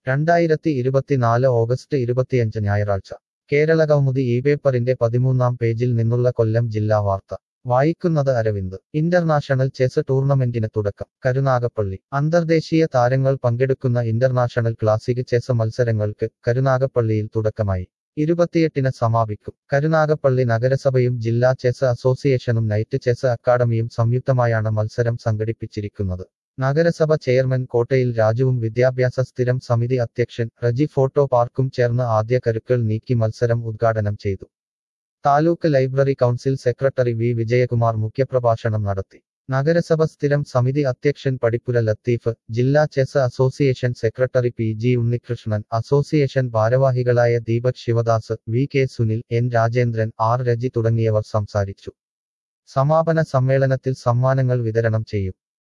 രണ്ടായിരത്തി ഇരുപത്തിനാല് ഓഗസ്റ്റ് ഇരുപത്തിയഞ്ച് ഞായറാഴ്ച കേരള കൗമുദി ഈ പേപ്പറിന്റെ പതിമൂന്നാം പേജിൽ നിന്നുള്ള കൊല്ലം ജില്ലാ വാർത്ത വായിക്കുന്നത് അരവിന്ദ് ഇന്റർനാഷണൽ ചെസ് ടൂർണമെന്റിന് തുടക്കം കരുനാഗപ്പള്ളി അന്തർദേശീയ താരങ്ങൾ പങ്കെടുക്കുന്ന ഇന്റർനാഷണൽ ക്ലാസിക് ചെസ് മത്സരങ്ങൾക്ക് കരുനാഗപ്പള്ളിയിൽ തുടക്കമായി ഇരുപത്തിയെട്ടിന് സമാപിക്കും കരുനാഗപ്പള്ളി നഗരസഭയും ജില്ലാ ചെസ് അസോസിയേഷനും നൈറ്റ് ചെസ് അക്കാദമിയും സംയുക്തമായാണ് മത്സരം സംഘടിപ്പിച്ചിരിക്കുന്നത് നഗരസഭ ചെയർമാൻ കോട്ടയിൽ രാജുവും വിദ്യാഭ്യാസ സ്ഥിരം സമിതി അധ്യക്ഷൻ റജി ഫോട്ടോ പാർക്കും ചേർന്ന് ആദ്യ കരുക്കൾ നീക്കി മത്സരം ഉദ്ഘാടനം ചെയ്തു taluk library council secretary V Vijayakumar മുഖ്യപ്രഭാഷണം നടത്തി നഗരസഭ സ്ഥിരം സമിതി അധ്യക്ഷൻ പടിപ്പുര ലത്തീഫ് ജില്ലാ chess association secretary P G Unnikrishnan association ഭാരവാഹികളായ Deepak Sivadas V K Sunil N Rajendran R Reji തുടങ്ങിയവർ സംസാരിച്ചു സമാപന സമ്മേളനത്തിൽ സമ്മാനങ്ങൾ വിതരണം ചെയ്യും